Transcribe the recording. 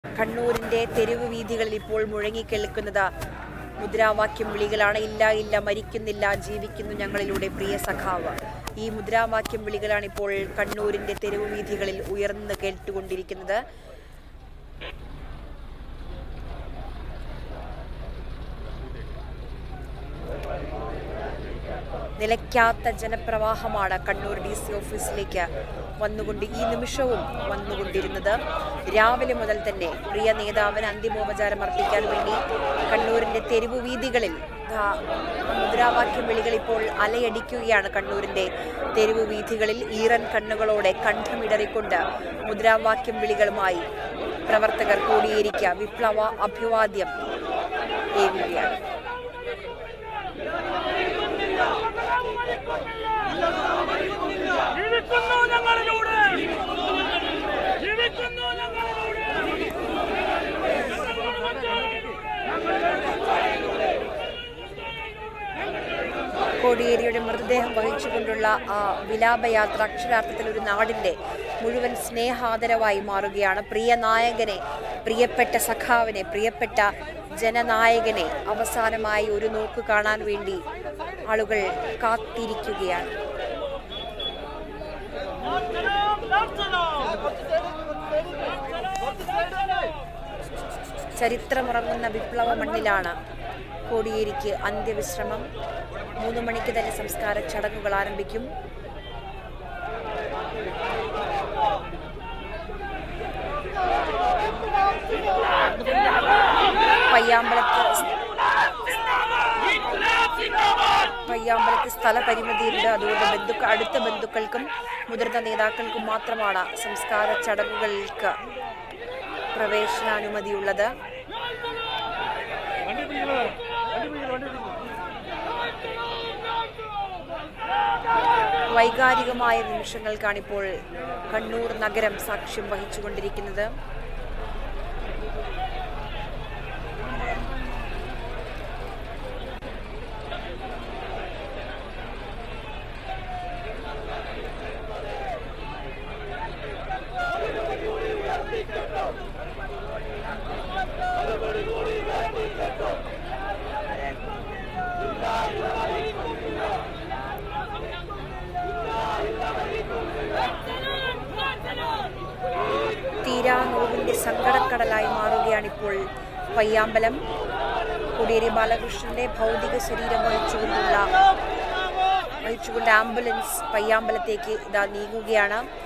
കണ്ണൂരിന്റെ തെരുവ് വീഥികളിൽ ഇപ്പോൾ മുഴങ്ങിക്കേൾക്കുന്നത് മുദ്രാവാക്യം വിളികളാണ് ഇല്ല ഇല്ല മരിക്കുന്നില്ല ജീവിക്കുന്നു ഞങ്ങളിലൂടെ പ്രിയ സഖാവ് ഈ മുദ്രാവാക്യം വിളികളാണ് ഇപ്പോൾ കണ്ണൂരിന്റെ തെരുവ് വീഥികളിൽ ഉയർന്നു കേട്ടുകൊണ്ടിരിക്കുന്നത് നിലയ്ക്കാത്ത ജനപ്രവാഹമാണ് കണ്ണൂർ ഡി സി ഓഫീസിലേക്ക് വന്നുകൊണ്ട് ഈ നിമിഷവും വന്നുകൊണ്ടിരുന്നത് രാവിലെ മുതൽ തന്നെ പ്രിയ നേതാവിന് അന്തിമോപചാരം അർപ്പിക്കാൻ വേണ്ടി കണ്ണൂരിന്റെ തെരുവു വീഥികളിൽ ദാ മുദ്രാവാക്യം വിളികൾ ഇപ്പോൾ അലയടിക്കുകയാണ് കണ്ണൂരിന്റെ തെരുവു വീഥികളിൽ ഈറൻ കണ്ണുകളോടെ കണ്ഠമിടറിക്കൊണ്ട് മുദ്രാവാക്യം വിളികളുമായി പ്രവർത്തകർ കൂടിയിരിക്കുക വിപ്ലവ അഭിവാദ്യം ഏകുകയാണ് ജീവിക്കുന്നു ഞങ്ങളിലൂടെ ജീവിക്കുന്നു ഞങ്ങളിലൂടെ കോടിയേരിയുടെ മൃതദേഹം വഹിച്ചുകൊണ്ടുള്ള ആ വിലാപയാത്ര അക്ഷരാർത്ഥത്തിൽ ഒരു നാടിന്റെ മുഴുവൻ സ്നേഹാദരവായി മാറുകയാണ് പ്രിയ നായകനെ പ്രിയപ്പെട്ട സഖാവിനെ പ്രിയപ്പെട്ട ജനനായകനെ അവസാനമായി ഒരു നോക്ക് കാണാൻ വേണ്ടി ആളുകൾ കാത്തിരിക്കുകയാണ് ചരിത്രമുറങ്ങുന്ന വിപ്ലവ മണ്ണിലാണ് കോടിയേരിക്ക് അന്ത്യവിശ്രമം മൂന്ന് മണിക്ക് തന്നെ സംസ്കാര ചടങ്ങുകൾ ആരംഭിക്കും പയ്യാമ്പലത്ത് പയ്യാമ്പലത്ത് സ്ഥലപരിമിതിയുണ്ട് അതുകൊണ്ട് ബന്ധുക്കൾ അടുത്ത ബന്ധുക്കൾക്കും മുതിർന്ന നേതാക്കൾക്കും മാത്രമാണ് സംസ്കാര ചടങ്ങുകൾക്ക് പ്രവേശനാനുമതിയുള്ളത് വൈകാരികമായ നിമിഷങ്ങൾക്കാണിപ്പോൾ കണ്ണൂർ നഗരം സാക്ഷ്യം വഹിച്ചുകൊണ്ടിരിക്കുന്നത് തീരാ നോവിന്റെ സങ്കടക്കടലായി മാറുകയാണിപ്പോൾ പയ്യാമ്പലം കോടിയേരി ബാലകൃഷ്ണന്റെ ഭൗതിക ശരീരം വഹിച്ചുകൊണ്ടുള്ള വഹിച്ചുകൊണ്ട് ആംബുലൻസ് പയ്യാമ്പലത്തേക്ക് ഇതാ നീങ്ങുകയാണ്